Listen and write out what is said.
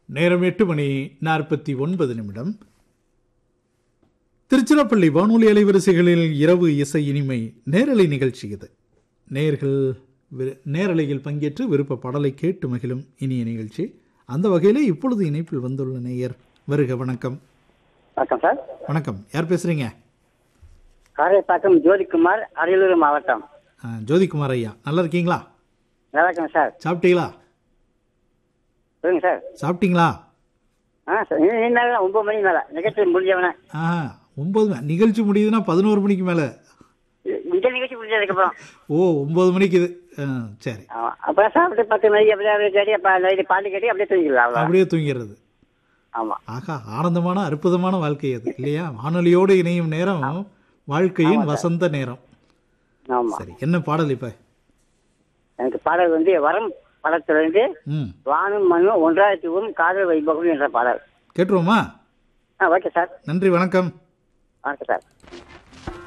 நேரம் எட்டு மணி நாற்பத்தி ஒன்பது நிமிடம் திருச்சிராப்பள்ளி வானொலி அலைவரிசைகளில் இரவு இசை இனிமை நேரலை நிகழ்ச்சி இது நேர்கள் வி- நேரலையில் பங்கேற்று விருப்ப பாடலை கேட்டு மகிழும் இனிய நிகழ்ச்சி அந்த வகையிலே இப்பொழுது இணைப்பில் வந்துள்ள நேயர் வருக வணக்கம் வணக்கம் சார் வணக்கம் யார் பேசுறீங்க காரைப்பாக்கம் ஜோதிக்குமார் அரியலூர் மாவட்டம் ஆ, ஜோதிகுமார் ஐயா நல்லா இருக்கீங்களா நல்லா இருக்கேன் சார் சாப்பிட்டீங்களா சொல்லுங்க சார் சாப்பிட்டீங்களா ஆ சார் இன்னும் இன்னும் நேரம் ஒன்பது மணிக்கு மேலே நிகழ்ச்சி முடிஞ்சவனே ஆ ஒன்பது மணி- நிகழ்ச்சி முடியுதுன்னா பதினோரு மணிக்கு மேலே இந்த நிகழ்ச்சி முடிஞ்சதுக்கப்புறம் ஓ ஒன்பது மணிக்கு இது ஆ, சரி ஆமாம் அப்புறம் சாப்பிட்டு பத்து மணிக்கு அப்படியே அப்படியே கேட்டி அப்போ நைட்டு பாட்டு கேட்டி அப்படியே தூங்கிடலாம் அவ்வளோ அப்படியே தூங்கிடுறது ஆமாம் ஆகா ஆனந்தமான அற்புதமான வாழ்க்கை அது இல்லையா வானொலியோடு இணையும் நேரம் வாழ்க்கையின் வசந்த நேரம் ஆமாம் சரி என்ன பாடல் இப்ப எனக்கு பாடல் வந்து வரம் படத்துலேருந்து ம் வானும் மண்ணும் ஒன்றாயிரத்துவும் காதல் வைபவம் என்ற பாடல் கேட்டுருவோமா ஆ ஓகே சார் நன்றி வணக்கம் வணக்கம் சார்